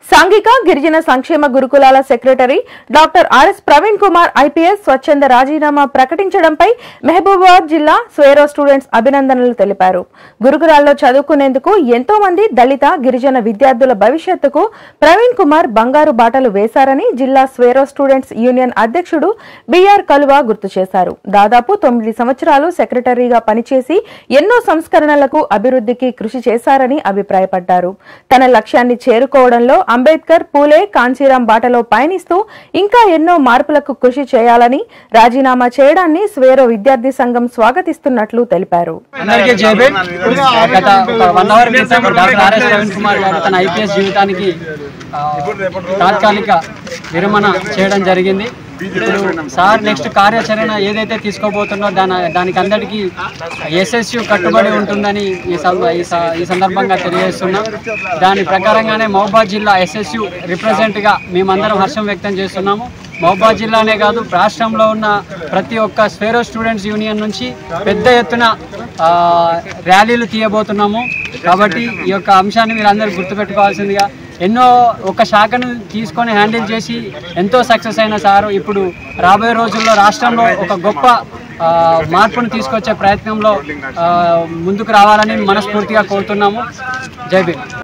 సాంఘిక గిరిజన సంక్షేమ గురుకులాల secretary doctor RS Praveen Kumar IPS స్వచ్ఛంద రాజీనామా ప్రకటించడంపై మహబూబాబాద్ జిల్లా స్వేరో స్టూడెంట్స్ అభినందనలు తెలిపారు గురుకులాల్లో చదువుకునేందుకు ఎంతో మంది దళిత గిరిజన విద్యార్థుల భవిష్యత్తుకు ప్రవీణ్ కుమార్ బంగారు బాటలు వేశారని జిల్లా స్వేరో స్టూడెంట్స్ యూనియన్ అధ్యక్షుడు బిఆర్ కలువా గుర్తు చేశారు దాదాపు తొమ్మిది సంవత్సరాలు సెక్రటరీగా పనిచేసి ఎన్నో సంస్కరణలకు అభివృద్ధికి కృషి చేశారని అభిప్రాయపడ్డారు తన లక్ష్యాన్ని చేరుకోవడంలో అంబేద్కర్ పూలే కాంచీరాం బాటలో పయనిస్తూ ఇంకా ఎన్నో మార్పులకు కృషి చేయాలని రాజీనామా చేయడాన్ని స్వేరో విద్యార్థి సంఘం స్వాగతిస్తున్నట్లు తెలిపారు అందరికీ జైబీన్ గత ఒక వన్ అవర్ క్రితం డాక్టర్ ఆర్ఎస్ ప్రవీణ్ కుమార్ గారు తన ఐపీఎస్ జీవితానికి ఆ, తాత్కాలిక విరమణ చేయడం జరిగింది ఇప్పుడు సార్ నెక్స్ట్ కార్యాచరణ ఏదైతే తీసుకోబోతుందో దాని దానికి అందరికీ ఎస్ఎస్యు కట్టుబడి ఉంటుందని ఈ సం- ఈ స- ఈ సందర్భంగా తెలియజేస్తున్నాం దాని ప్రకారంగానే మహబాద్ జిల్లా ఎస్ఎస్యు రిప్రజెంట్గా మేమందరం హర్షం వ్యక్తం చేస్తున్నాము మహబాద్ జిల్లానే కాదు రాష్ట్రంలో ఉన్న ప్రతి ఒక్క స్వేరో స్టూడెంట్స్ యూనియన్ నుంచి పెద్ద ఎత్తున ఆ, ర్యాలీలు తీయబోతున్నాము కాబట్టి ఈ యొక్క అంశాన్ని మీరు అందరూ గుర్తుపెట్టుకోవాల్సిందిగా ఎన్నో ఒక శాఖను తీసుకొని హ్యాండిల్ చేసి ఎంతో సక్సెస్ అయిన సారు ఇప్పుడు రాబోయే రోజుల్లో రాష్ట్రంలో ఒక గొప్ప ఆ, మార్పును తీసుకొచ్చే ప్రయత్నంలో ఆ, ముందుకు రావాలని మనస్ఫూర్తిగా కోరుతున్నాము జై భీమ్